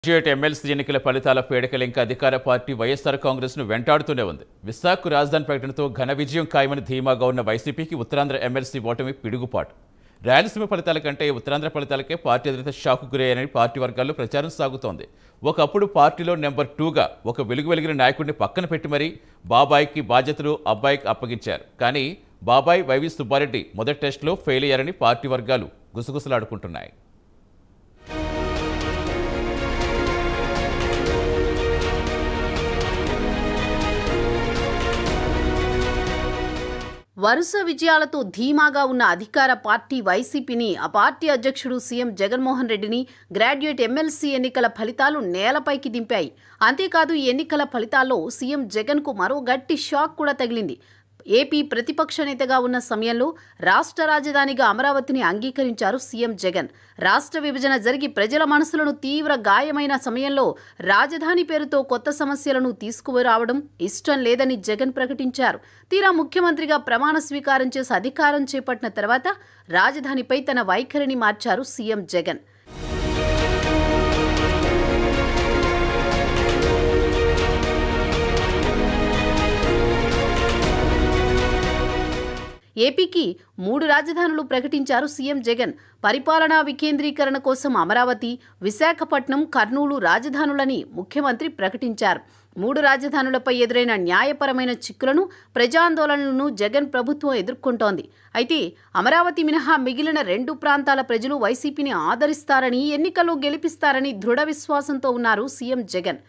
graduate MLC ఎన్నికల ఫలితాల పేడకలు ఇంకా అధికార పార్టీ వైఎస్ఆర్ కాంగ్రెస్ ను వెంటాడుతూనే ఉంది విశాఖ రాజధాని ప్రకటనతో ఘన విజయం ఖాయమని ధీమాగా ఉన్న వైసీపీకి ఉత్తరాంధ్ర ఎమ్మెల్సీ ఓటమి పిడుగుపాటు రాయలసీమ ఫలితాల కంటే ఉత్తరాంధ్ర ఫలితాలకే పార్టీ అధినేత షాకు గురయ్యారని పార్టీ వర్గాల్లో ప్రచారం సాగుతోంది ఒకప్పుడు పార్టీలో నెంబర్ టూగా ఒక వెలుగు వెలిగిన నాయకుడిని పక్కన పెట్టి మరీ బాబాయికి బాధ్యతలు అబ్బాయికి అప్పగించారు కానీ బాబాయ్ వైవి సుబ్బారెడ్డి మొదటి టెస్టులో ఫెయిల్ అయ్యారని పార్టీ వర్గాలు గుసగుసలాడుకుంటున్నాయి వరుస విజయాలతో ధీమాగా ఉన్న అధికార పార్టీ వైసీపీని ఆ పార్టీ అధ్యక్షుడు సీఎం జగన్మోహన్ రెడ్డిని గ్రాడ్యుయేట్ ఎమ్మెల్సీ ఎన్నికల ఫలితాలు నేలపైకి దింపాయి అంతేకాదు ఈ ఎన్నికల ఫలితాల్లో సీఎం జగన్కు మరో గట్టి షాక్ కూడా తగిలింది ఏపీ ప్రతిపక్ష నేతగా ఉన్న సమయంలో రాష్ట్ర రాజధానిగా అమరావతిని అంగీకరించారు సీఎం జగన్ రాష్ట్ర విభజన జరిగి ప్రజల మనసులను తీవ్ర గాయమైన సమయంలో రాజధాని పేరుతో కొత్త సమస్యలను తీసుకురావడం ఇష్టం లేదని జగన్ ప్రకటించారు తీరా ముఖ్యమంత్రిగా ప్రమాణ స్వీకారం చేసి అధికారం చేపట్టిన తర్వాత రాజధానిపై తన వైఖరిని మార్చారు సీఎం జగన్ ఏపీకి మూడు రాజధానులు ప్రకటించారు సీఎం జగన్ పరిపాలనా వికేంద్రీకరణ కోసం అమరావతి విశాఖపట్నం కర్నూలు రాజధానులని ముఖ్యమంత్రి ప్రకటించారు మూడు రాజధానులపై ఎదురైన న్యాయపరమైన చిక్కులను ప్రజాందోళనలను జగన్ ప్రభుత్వం ఎదుర్కొంటోంది అయితే అమరావతి మినహా మిగిలిన రెండు ప్రాంతాల ప్రజలు వైసీపీని ఆదరిస్తారని ఎన్నికల్లో గెలిపిస్తారని దృఢ విశ్వాసంతో ఉన్నారు CM Jagan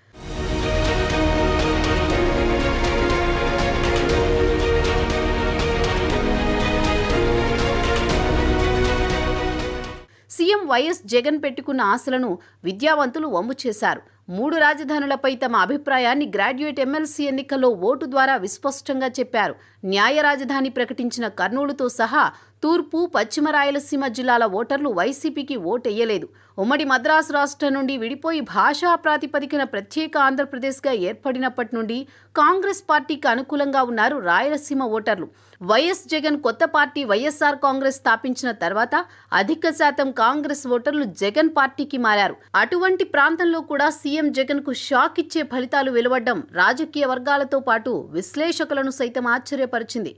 CM YS Jagan పెట్టుకున్న ఆశలను విద్యావంతులు వమ్ము చేశారు మూడు రాజధానులపై తమ అభిప్రాయాన్ని గ్రాడ్యుయేట్ ఎమ్మెల్సీ ఎన్నికల్లో ఓటు ద్వారా విస్పష్టంగా చెప్పారు న్యాయ రాజధాని ప్రకటించిన కర్నూలుతో సహా తూర్పు పశ్చిమ రాయలసీమ జిల్లాల ఓటర్లు వైసీపీకి ఓటెయ్యలేదు ఉమ్మడి మద్రాసు రాష్ట్రం నుండి విడిపోయి భాషా ప్రాతిపదికన ప్రత్యేక ఆంధ్రప్రదేశ్గా ఏర్పడినప్పటి నుండి కాంగ్రెస్ పార్టీకి అనుకూలంగా ఉన్నారు రాయలసీమ ఓటర్లు వైఎస్ జగన్ కొత్త పార్టీ వైఎస్ఆర్ కాంగ్రెస్ స్థాపించిన తర్వాత అధిక శాతం కాంగ్రెస్ ఓటర్లు జగన్ పార్టీకి మారారు అటువంటి ప్రాంతంలో కూడా సీఎం జగన్ కు షాక్ ఇచ్చే ఫలితాలు వెలువడ్డం రాజకీయ వర్గాలతో పాటు విశ్లేషకులను సైతం ఆశ్చర్యపరిచింది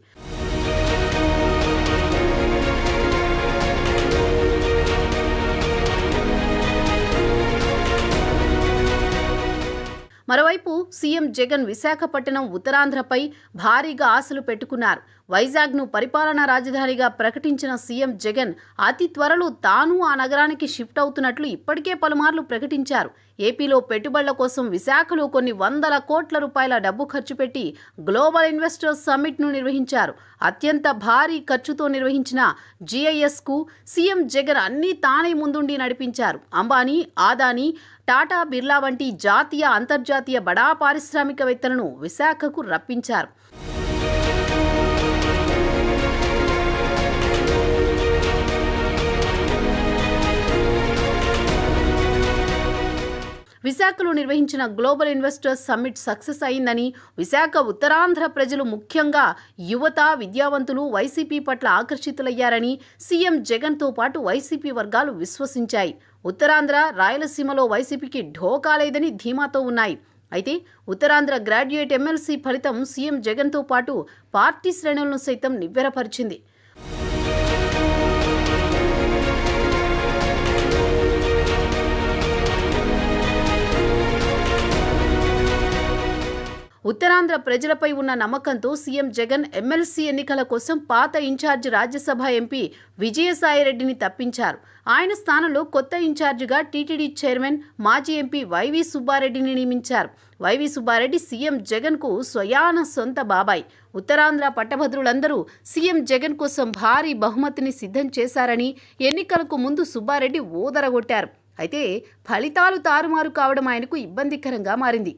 మరోవైపు సీఎం జగన్ విశాఖపట్నం ఉత్తరాంధ్రపై భారీగా ఆశలు పెట్టుకున్నారు వైజాగ్ను పరిపాలనా రాజధానిగా ప్రకటించిన సీఎం జగన్ అతి త్వరలో తాను ఆ నగరానికి షిఫ్ట్ అవుతున్నట్లు ఇప్పటికే పలుమార్లు ప్రకటించారు ఏపీలో పెట్టుబడుల కోసం విశాఖలో కొన్ని వందల కోట్ల రూపాయల డబ్బు ఖర్చు పెట్టి గ్లోబల్ ఇన్వెస్టర్స్ సమ్మిట్ను నిర్వహించారు అత్యంత భారీ ఖర్చుతో నిర్వహించిన జీఐఎస్కు సీఎం జగన్ అన్నీ తానే ముందుండి నడిపించారు అంబానీ ఆదానీ టాటా బిర్లా వంటి జాతీయ అంతర్జాతీయ బడా పారిశ్రామికవేత్తలను విశాఖకు రప్పించారు విశాఖలో నిర్వహించిన గ్లోబల్ ఇన్వెస్టర్స్ సమ్మిట్ సక్సెస్ అయిందని విశాఖ ఉత్తరాంధ్ర ప్రజలు ముఖ్యంగా యువత విద్యావంతులు వైసీపీ పట్ల ఆకర్షితులయ్యారని సీఎం జగన్తో పాటు వైసీపీ వర్గాలు విశ్వసించాయి ఉత్తరాంధ్ర రాయలసీమలో వైసీపీకి ఢోకా లేదని ధీమాతో ఉన్నాయి అయితే ఉత్తరాంధ్ర గ్రాడ్యుయేట్ ఎమ్మెల్సీ ఫలితం సీఎం జగన్తో పాటు పార్టీ శ్రేణులను సైతం నివ్వెరపరిచింది ఉత్తరాంధ్ర ప్రజలపై ఉన్న నమ్మకంతో సీఎం జగన్ ఎమ్మెల్సీ ఎన్నికల కోసం పాత ఇన్ఛార్జ్ రాజ్యసభ ఎంపీ విజయసాయిరెడ్డిని తప్పించారు ఆయన స్థానంలో కొత్త ఇన్ఛార్జిగా టీటీడీ చైర్మన్ మాజీ ఎంపీ వైవి సుబ్బారెడ్డిని నియమించారు వైవి సుబ్బారెడ్డి సీఎం జగన్కు స్వయాన సొంత బాబాయ్ ఉత్తరాంధ్ర పట్టభద్రులందరూ సీఎం జగన్ కోసం భారీ బహుమతిని సిద్ధం చేశారని ఎన్నికలకు ముందు సుబ్బారెడ్డి ఊదరగొట్టారు అయితే ఫలితాలు తారుమారు కావడం ఆయనకు ఇబ్బందికరంగా మారింది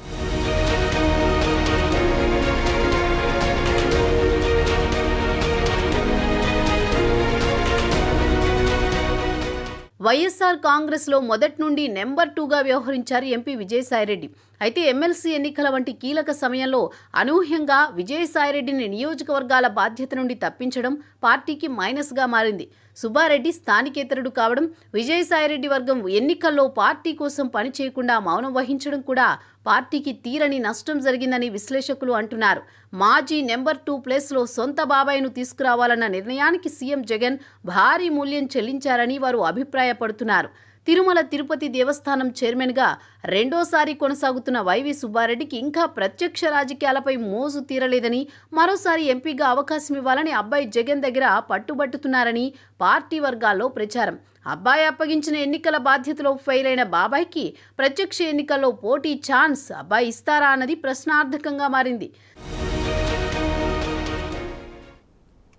వైఎస్ఆర్ కాంగ్రెస్లో మొదటి నుండి నెంబర్ టూగా వ్యవహరించారు ఎంపీ విజయసాయిరెడ్డి అయితే ఎమ్మెల్సీ ఎన్నికల వంటి కీలక సమయంలో అనూహ్యంగా విజయసాయిరెడ్డిని నియోజకవర్గాల బాధ్యత నుండి తప్పించడం పార్టీకి మైనస్గా మారింది సుబ్బారెడ్డి స్థానికేతరుడు కావడం విజయసాయిరెడ్డి వర్గం ఎన్నికల్లో పార్టీ కోసం పనిచేయకుండా మౌనం వహించడం కూడా పార్టీకి తీరని నష్టం జరిగిందని విశ్లేషకులు అంటున్నారు మాజీ నెంబర్ టూ ప్లేస్లో సొంత బాబాయ్ను తీసుకురావాలన్న నిర్ణయానికి సీఎం జగన్ భారీ మూల్యం చెల్లించారని వారు అభిప్రాయపడుతున్నారు తిరుమల తిరుపతి దేవస్థానం చైర్మన్గా రెండోసారి కొనసాగుతున్న వైవి సుబ్బారెడ్డికి ఇంకా ప్రత్యక్ష రాజకీయాలపై మోజు తీరలేదని మరోసారి ఎంపీగా అవకాశం ఇవ్వాలని అబ్బాయి జగన్ దగ్గర పట్టుబట్టుతున్నారని పార్టీ వర్గాల్లో ప్రచారం అబ్బాయి అప్పగించిన ఎన్నికల బాధ్యతలో ఫెయిల్ అయిన బాబాయ్కి ప్రత్యక్ష ఎన్నికల్లో పోటీ ఛాన్స్ అబ్బాయి ఇస్తారా అన్నది ప్రశ్నార్థకంగా మారింది